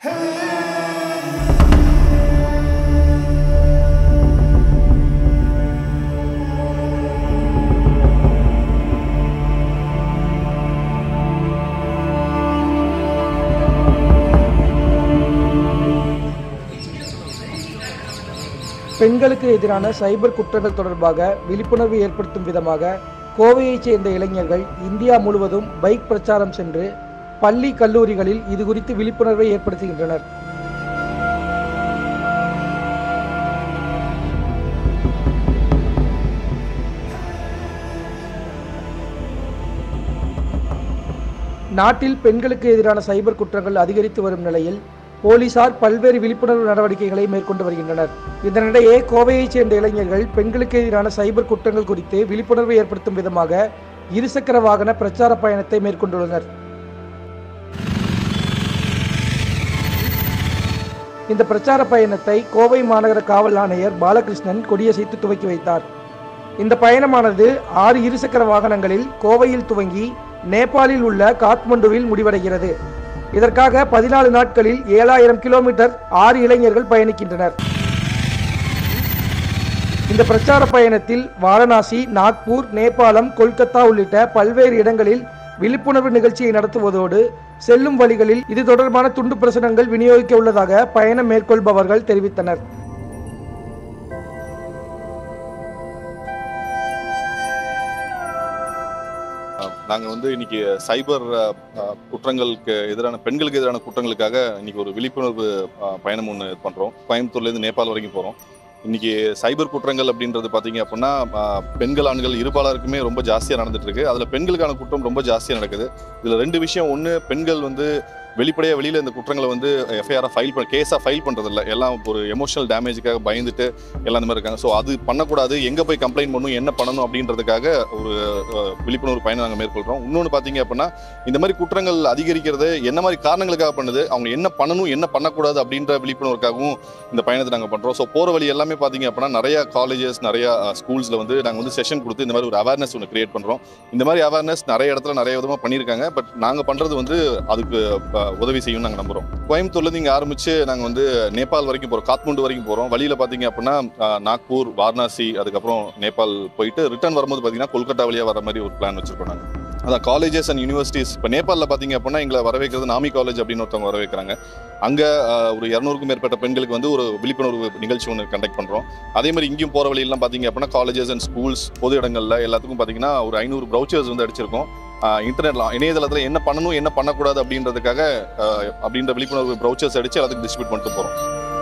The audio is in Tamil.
பெண்களுக்கு எதிரான சைபர் குற்றங்கள் தொடர்பாக விழிப்புணர்வு ஏற்படுத்தும் விதமாக கோவையைச் சேர்ந்த இளைஞர்கள் இந்தியா முழுவதும் பைக் பிரச்சாரம் சென்று பள்ளி கல்லூரிகளில் இது குறித்து விழிப்புணர்வை ஏற்படுத்துகின்றனர் நாட்டில் பெண்களுக்கு எதிரான சைபர் குற்றங்கள் அதிகரித்து வரும் நிலையில் போலீசார் பல்வேறு விழிப்புணர்வு நடவடிக்கைகளை மேற்கொண்டு வருகின்றனர் இதனிடையே கோவையைச் சேர்ந்த இளைஞர்கள் பெண்களுக்கு எதிரான சைபர் குற்றங்கள் குறித்து விழிப்புணர்வு ஏற்படுத்தும் விதமாக இருசக்கர வாகன பிரச்சார பயணத்தை மேற்கொண்டுள்ளனர் இந்த பிரச்சார பயணத்தை கோவை மாநகர காவல் ஆணையர் பாலகிருஷ்ணன் கொடியசைத்து துவக்கி வைத்தார் இந்த பயணமானது ஆறு இருசக்கர வாகனங்களில் கோவையில் துவங்கி நேபாளில் உள்ள காத்மண்டுவில் முடிவடைகிறது இதற்காக பதினாலு நாட்களில் ஏழாயிரம் கிலோமீட்டர் ஆறு இளைஞர்கள் பயணிக்கின்றனர் இந்த பிரச்சார பயணத்தில் வாரணாசி நாக்பூர் நேபாளம் கொல்கத்தா உள்ளிட்ட பல்வேறு இடங்களில் விழிப்புணர்வு நிகழ்ச்சியை நடத்துவதோடு செல்லும் வழிகளில் இது தொடர்பான துண்டு பிரசுரங்கள் விநியோகிக்க உள்ளதாக பயணம் மேற்கொள்பவர்கள் தெரிவித்தனர் நாங்கள் வந்து இன்னைக்கு சைபர் அஹ், அஹ், குற்றங்களுக்கு எதிரான பெண்களுக்கு எதிரான குற்றங்களுக்காக இன்னைக்கு ஒரு விழிப்புணர்வு அஹ், பயணம் ஒன்று பண்ணுறோம் கோயம்புத்தூர்லேருந்து நேபாள் வரைக்கும் போகிறோம் இன்னைக்கு சைபர் குற்றங்கள் அப்படின்றது பார்த்தீங்க அப்படின்னா அஹ், பெண்கள் ஆண்கள் இருபாலருக்குமே ரொம்ப ஜாஸ்தியாக நடந்துட்டு இருக்கு அதில் பெண்களுக்கான குற்றம் ரொம்ப ஜாஸ்தியாக நடக்குது இதில் ரெண்டு விஷயம் ஒன்று பெண்கள் வந்து வெளிப்படையாக வெளியில் இந்த குற்றங்களை வந்து எஃப்ஐஆரை ஃபைல் பண்ண கேஸாக ஃபைல் பண்ணுறதில்ல எல்லாம் ஒரு எமோஷனல் டேமேஜுக்காக பயந்துட்டு எல்லாம் இந்த மாதிரி இருக்காங்க ஸோ அது பண்ணக்கூடாது எங்கே போய் கம்ப்ளைண்ட் பண்ணணும் என்ன பண்ணணும் அப்படின்றதுக்காக ஒரு அஹ், விழிப்புணர்வு பயணம் நாங்கள் மேற்கொள்கிறோம் இன்னொன்று பார்த்தீங்க அப்படின்னா இந்த மாதிரி குற்றங்கள் அதிகரிக்கிறது என்ன மாதிரி காரணங்களுக்காக பண்ணுது அவங்க என்ன பண்ணணும் என்ன பண்ணக்கூடாது அப்படின்ற விழிப்புணர்வுக்காகவும் இந்த பயணத்தை நாங்கள் பண்ணுறோம் ஸோ போகிற வழி எல்லாமே பார்த்தீங்க அப்படின்னா நிறைய காலேஜஸ் நிறைய ஸ்கூல்ஸில் வந்து நாங்கள் வந்து செஷன் கொடுத்து இந்த மாதிரி ஒரு அவேர்னஸ் ஒன்று கிரியேட் பண்ணுறோம் இந்த மாதிரி அவேர்னஸ் நிறைய இடத்துல நிறைய விதமாக பண்ணியிருக்காங்க பட் நாங்கள் பண்ணுறது வந்து அதுக்கு அஹ், உதவி செய்யும் நாங்கள் நம்புகிறோம் கோயம்புத்தூர்லேருந்து இங்கே ஆரம்பித்து நாங்கள் வந்து நேபாள் வரைக்கும் போகிறோம் காத்மண்டு வரைக்கும் போகிறோம் வழியில் பார்த்தீங்க அப்படின்னா அஹ், நாக்பூர் வாரணாசி அதுக்கப்புறம் நேபாள் போயிட்டு ரிட்டர்ன் வரும்போது பார்த்தீங்கன்னா கொல்கத்தா வழியாக வர மாதிரி ஒரு பிளான் வச்சிருக்கோம் நாங்கள் அதான் காலேஜஸ் அண்ட் யூனிவர்சிட்டிஸ் இப்போ நேபாளில் பார்த்தீங்க அப்படின்னா எங்களை வரவேற்கிறது நாமி காலேஜ் அப்படின்னு ஒருத்தவங்க வரவேற்கிறாங்க அங்கே ஒரு இரநூறுக்கும் மேற்பட்ட பெண்களுக்கு வந்து ஒரு விழிப்புணர்வு நிகழ்ச்சி ஒன்று கண்டக்ட் பண்ணுறோம் அதே மாதிரி இங்கேயும் போகிற வழியெல்லாம் பார்த்தீங்க அப்படின்னா காலேஜஸ் அண்ட் ஸ்கூல்ஸ் பொது இடங்களில் எல்லாத்துக்கும் பார்த்தீங்கன்னா ஒரு ஐநூறு ப்ரௌச்சர்ஸ் வந்து அடிச்சிருக்கோம் இன்டர்நெட்ல இணையதளத்தில் என்ன பண்ணணும் என்ன பண்ணக்கூடாது அப்படின்றதுக்காக அஹ், அப்படின்ற விழிப்புணர்வு ப்ரௌச்சர்ஸ் அடித்து எல்லாத்துக்கும் டிஸ்ட்ரிபியூட் பண்ணிட்டு போகிறோம்